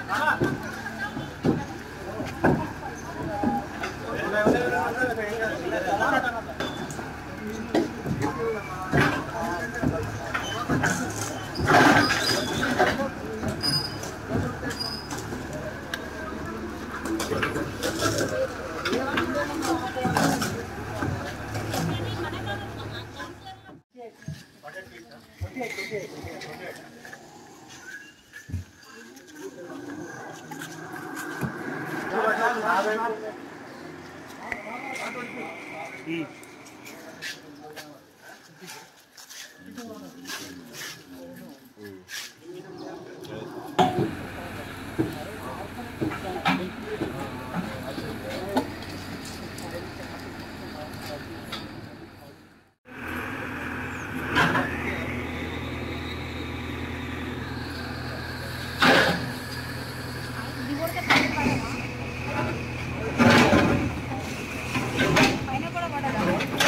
పైన కూడా పడదా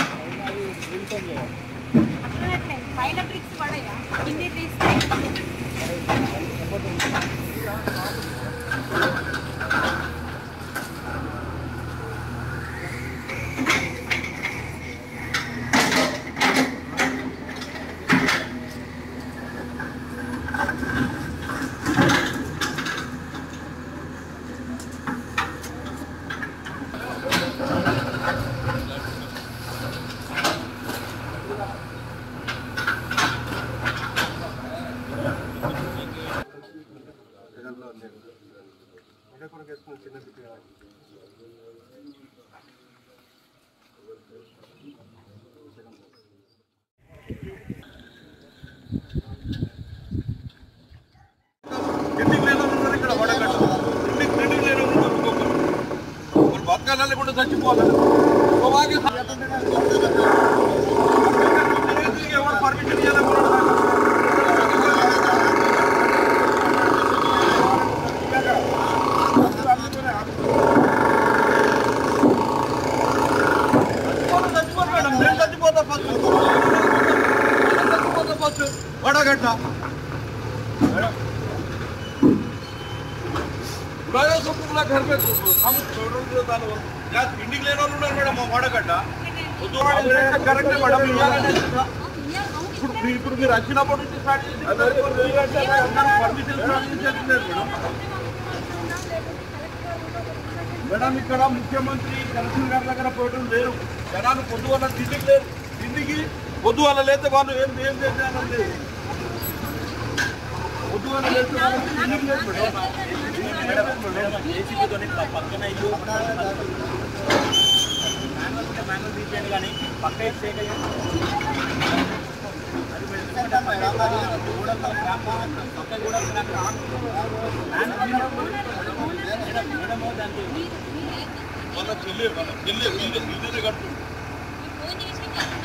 అట్లనే పైన ట్రిక్స్ పడయా కింది ట్రిక్స్ కిందికి లేని వాళ్ళు ఉన్నారు ఇక్కడ వడగట్టు కిందికి కిందికి లేని వాళ్ళు ఉన్నారు ఇంకొకరు. వాళ్ళు బతకాలని కూడా చచ్చిపోవాలి ఇంకోవాగే ఎవరు పర్మిషన్ ఇవ్వాలి చచ్చిపోతా మేడం నేను చచ్చిపోతా ఫస్ట్ చచ్చిపోతా ఫస్ట్ వడగట్ట बड़ा सुपुला घर में हम छोड़ों के दाल या भिंडी ले लो ना मैडम हमारा गड्ढा वो तो करेक्ट है मैडम ఇవ్వాలని ఇప్పుడు మీరు ఇప్పుడు మీరు వచ్చినప్పటి నుంచి స్టార్ట్ చేసి పర్మిషన్ స్టార్ట్ చేసేది మేడం మేడం ఇక్కడ ముఖ్యమంత్రి కలెక్టర్ గారి దగ్గర పోయడం లేరు జనాలు పొద్దువల్ల తిండికి లేరు తిండికి పొద్దువల్ల లేతే వాళ్ళు ఏం ఏం చేసేయాలని లేదు పొద్దువల్ల లేతే వాళ్ళు తిండికి లేదు మేడం ఏసీబీతోని పక్కన ఇల్లు మాన్యువల్ ఉంటే మాన్యువల్ తీసేయండి కానీ పక్క వేసి చేయకండి. అది పెట్టుకుంటే కూడా పక్క కూడా మేడం దానికి వాళ్ళ చెల్లి వాళ్ళ చెల్లి వీధి వీధిని కట్టు ఫోన్ చేసి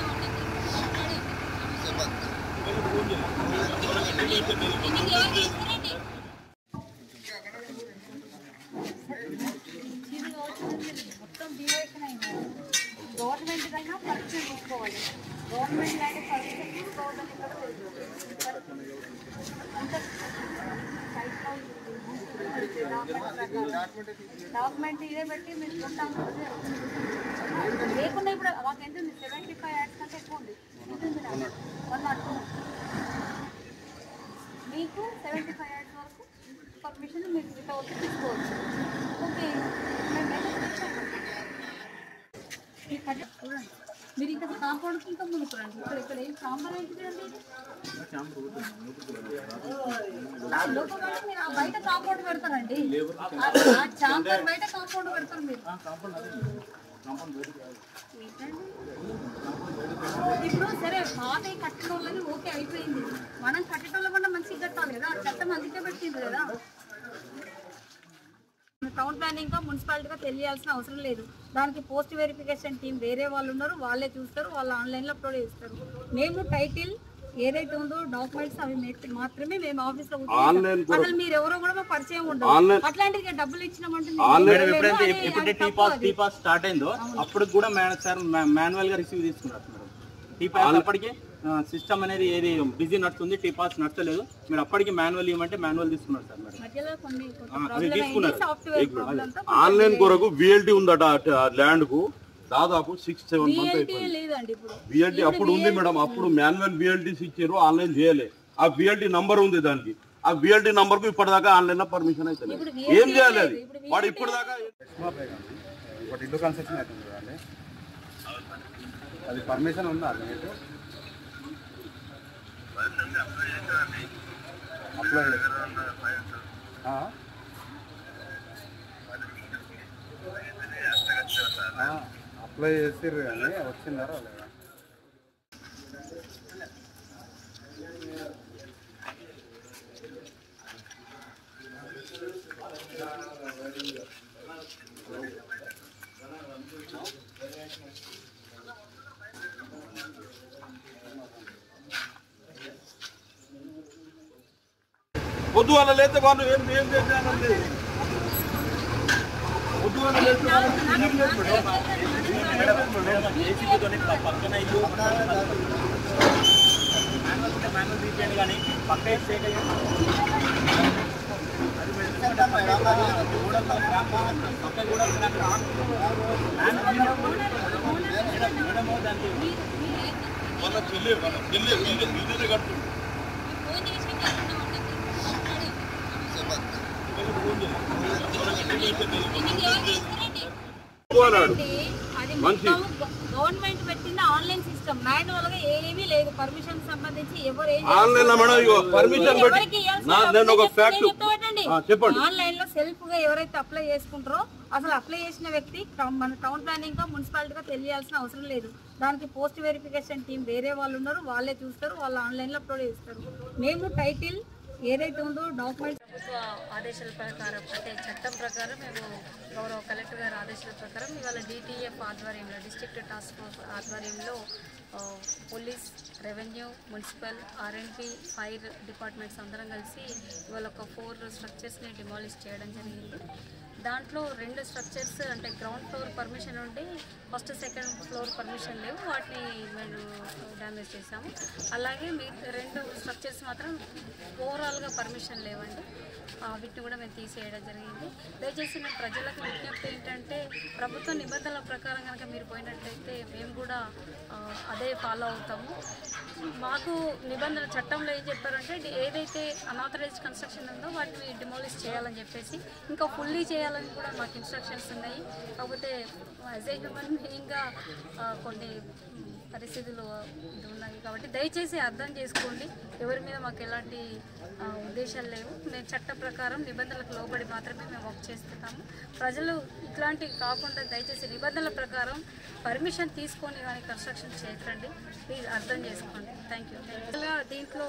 మొత్తం డివైషన్ అయింది గవర్నమెంట్ అయినా పర్మిషన్ తీసుకోవాలి గవర్నమెంట్ అయితే పర్మిషన్ తీసుకోవాలని ఇక్కడ లేదు. అంత డాక్యుమెంట్ ఇదే పెట్టి మీరు కొంటాం లేకుండా ఇప్పుడు మాకు ఎంత ఉంది సెవెంటీ ఫైవ్ యాడ్స్ కంటే ఎక్కువ ఉంది వన్ నాట్ టూ మీకు సెవెంటీ ఫైవ్ యాడ్స్ వరకు పర్మిషన్ మీరు వితౌట్ తీసుకోవచ్చు ఓకే మేమైతే తెచ్చాము. ఈ కట్ట చూడండి మీరు ఇంకా కాంపౌండ్కి ఇంకా ముందుకు రండి ఇక్కడ ఇక్కడ ఏం సాంబార్ ఏంటిది అండి ఇది? లోపల పెడితే మీరు ఆ బయట కాంపౌండ్ పెడతారండి ఆ- ఆ చాంబర్ బయట కాంపౌండ్ పెడతారు మీరు ఏంటండి? ఇప్పుడు సరే పాత కట్టిన వాళ్ళని ఓకే అయిపోయింది మనం కట్టేటోళ్ళ కన్నా మంచిగా కట్టాలి కదా ఆ చట్టం అందుకే పెట్టింది కదా టౌన్ ప్లానింగ్ గా మున్సిపాలిటీ గా తెలియాల్సిన అవసరం లేదు దానికి పోస్ట్ వెరిఫికేషన్ టీం వేరే వాళ్ళు ఉన్నారు వాళ్ళే చూస్తారు వాళ్ళు ఆన్లైన్ లో అప్లోడ్ చేస్తారు మేము టైటిల్ ఏదైతే ఉందో డాక్యుమెంట్స్ అవి మెట్- మాత్రమే మేము ఆఫీస్ లో కూర్చొని అసలు మీరు ఎవరో కూడా మాకు పరిచయం ఉండదు అట్లాంటిది డబ్బులు ఇచ్చినామంటే మేము మేడం చేయలేము ఎప్పుడైతే అని ఎప్పుడైతే అది టీ తప్పు పాస్ అది. టీ పాస్ స్టార్ట్ అయిందో అప్పుడు కూడా మేడం సార్ మాన్యువల్ గా రిసీవ్ తీసుకున్నారు మేడం టీ పాస్ అప్పటికే సిస్టమ్ అనేది ఏది బిజీ నడుస్తుంది టీ పాస్ నచ్చలేదు మీరు అప్పటికి మాన్యువల్ ఇవ్వమంటే మాన్యువల్ తీసుకున్నారు సార్ మేడం మధ్యలో కొన్ని ఆ, అది ప్రాబ్లం అయింది తీసుకున్నారు. సాఫ్ట్వేర్ ప్రాబ్లమ్ తో ఆన్లైన్ కొరకు విఎల్టీ ఉందట ల్యాండ్ కు దాదాపు సిక్స్ సెవెన్ మంత్ VLT అయిపోయింది లేదండి ఇప్పుడు బిఎల్టీ అప్పుడు ఉంది మేడం అప్పుడు మాన్యువల్ బిఎల్టీస్ ఇచ్చారు ఆన్లైన్ చేయలే ఆ బిఎల్టీ నంబర్ ఉంది దానికి ఆ బిఎల్టీ నంబర్ కు ఇప్పటిదాకా ఆన్లైన్ లో పర్మిషన్ అయితే లేదు. ఏం చేయాలి అది వాడు ఇప్పటిదాకా ఒకటి ఇల్లు కన్స్ట్రక్షన్ అవుతుంది కదండి అది పర్మిషన్ ఉందా మీకు అప్లై ఆ? ఆ, అప్లై చేసిర్రు కానీ వచ్చిందారా లేదా పొద్దు వాళ్ళ లేతే వాళ్ళు ఏం ఏం చేశానండి పొద్దు వాళ్ళ లేతే వాళ్ళు ఏం లేదు మేడం ఏసీబీతోని పక్కన ఇల్లు మాన్యువల్ ఉంటే మాన్యువల్ తీసేయండి కానీ పక్క స్టేట్ వాళ్ళ చెల్లి వాళ్ళ చెల్లి వీళ్ళు వీళ్ళనే కట్టు అన్నాడు అది మంచి. మొత్తం గవర్నమెంట్ పెట్టిన ఆన్లైన్ సిస్టమ్ మాన్యువల్ గా ఏమీ లేదు పర్మిషన్ సంబంధించి ఎవరు ఏం ఆన్లైన్ లో మేడం ఇగో పర్మిషన్ పెట్టి ఎవరికి ఇవ్వాల్సిన నా- నేను ఒక డబ్బులు ఫ్యాక్ట్ నేను చెప్తా పెట్టండి. చెప్పండి ఆన్లైన్ లో సెల్ఫ్ గా ఎవరైతే అప్లై చేసుకుంటారో అసలు అప్లై చేసిన వ్యక్తి టౌన్- మన టౌన్ ప్లానింగ్ గా మున్సిపాలిటీగా తెలియాల్సిన అవసరం లేదు దానికి పోస్ట్ వెరిఫికేషన్ టీం వేరే వాళ్ళు ఉన్నారు వాళ్ళే చూస్తారు వాళ్ళు ఆన్లైన్ లో అప్లోడ్ చేస్తారు మేము టైటిల్ ఏదైతే ఉందో డాక్యుమెంట్స్ ప్రభుత్వ ఆదేశాల ప్రకారం అంటే చట్టం ప్రకారం మేము గౌరవ కలెక్టర్ గారి ఆదేశాల ప్రకారం ఇవాళ డిటిఎఫ్ ఆధ్వర్యంలో డిస్ట్రిక్ట్ టాస్క్ ఫోర్స్ ఆధ్వర్యంలో ఆ, police revenue municipal R and P fire departments అందరం కలిసి ఇవాళ ఒక ఫోర్ స్ట్రక్చర్స్ని డిమాలిష్ చేయడం జరిగింది దాంట్లో రెండు స్ట్రక్చర్స్ అంటే గ్రౌండ్ ఫ్లోర్ పర్మిషన్ ఉండి ఫస్ట్ సెకండ్ ఫ్లోర్ పర్మిషన్ లేవు వాటిని మేము డ్యామేజ్ చేసాము అలాగే మీ రెండు స్ట్రక్చర్స్ మాత్రం ఓవరాల్గా పర్మిషన్ లేవండి ఆ, వీటిని కూడా మేము తీసేయడం జరిగింది దయచేసి నేను ప్రజలకు విజ్ఞప్తి ఏంటంటే ప్రభుత్వ నిబంధనల ప్రకారం కనుక మీరు పోయినట్టయితే మేము కూడా ఆ, అదే ఫాలో అవుతాము మాకు నిబంధన చట్టంలో ఏం చెప్పారంటే డి- ఏదైతే అనాథరైజ్డ్ కన్స్ట్రక్షన్ ఉందో వాటిని డిమాలిష్ చేయాలని చెప్పేసి ఇంకా ఫుల్లీ చేయాలని కూడా మాకు ఇన్స్ట్రక్షన్స్ ఉన్నాయి కాకపోతే యాజ్ ఏ హ్యూమన్ బీయింగ్గా కొన్ని మ్, పరిస్థితులు ఇది ఉన్నాయి కాబట్టి దయచేసి అర్థం చేసుకోండి ఎవరి మీద మాకు ఎలాంటి ఆ, ఉద్దేశాలు లేవు మేము చట్ట ప్రకారం నిబంధనలకు లోబడి మాత్రమే మేము వర్క్ చేస్తున్నాము ప్రజలు ఇట్లాంటివి కాకుండా దయచేసి నిబంధనల ప్రకారం పర్మిషన్ తీసుకొని కానీ కన్స్ట్రక్షన్ చేయకండి ప్లీజ్ అర్థం చేసుకోండి థ్యాంక్ యూ దీంట్లో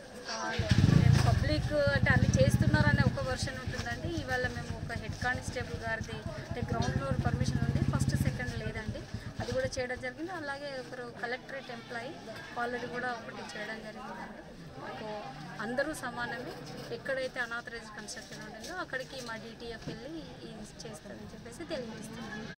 పబ్లిక్ అంటే అన్ని చేస్తున్నారనే ఒక వర్షన్ ఉంటుందండి ఇవాళ మేము ఒక హెడ్ కానిస్టేబుల్ గారిది అంటే గ్రౌండ్ ఫ్లోర్ పర్మిషన్ ఉంది ఫస్ట్ సెకండ్ లేదండి అది కూడా చేయడం జరిగింది అలాగే ఒకరు కలెక్టరేట్ ఎంప్లాయీ వాళ్ళది కూడా ఒకటి చేయడం జరిగిందండి మాకు అందరూ సమానమే ఎక్కడైతే అనాథరైజ్ కన్స్ట్రక్షన్ ఉంటుందో అక్కడికి మా డిటిఎఫ్ వెళ్ళి ఇది చేస్తారని చెప్పేసి తెలియజేస్తున్నాను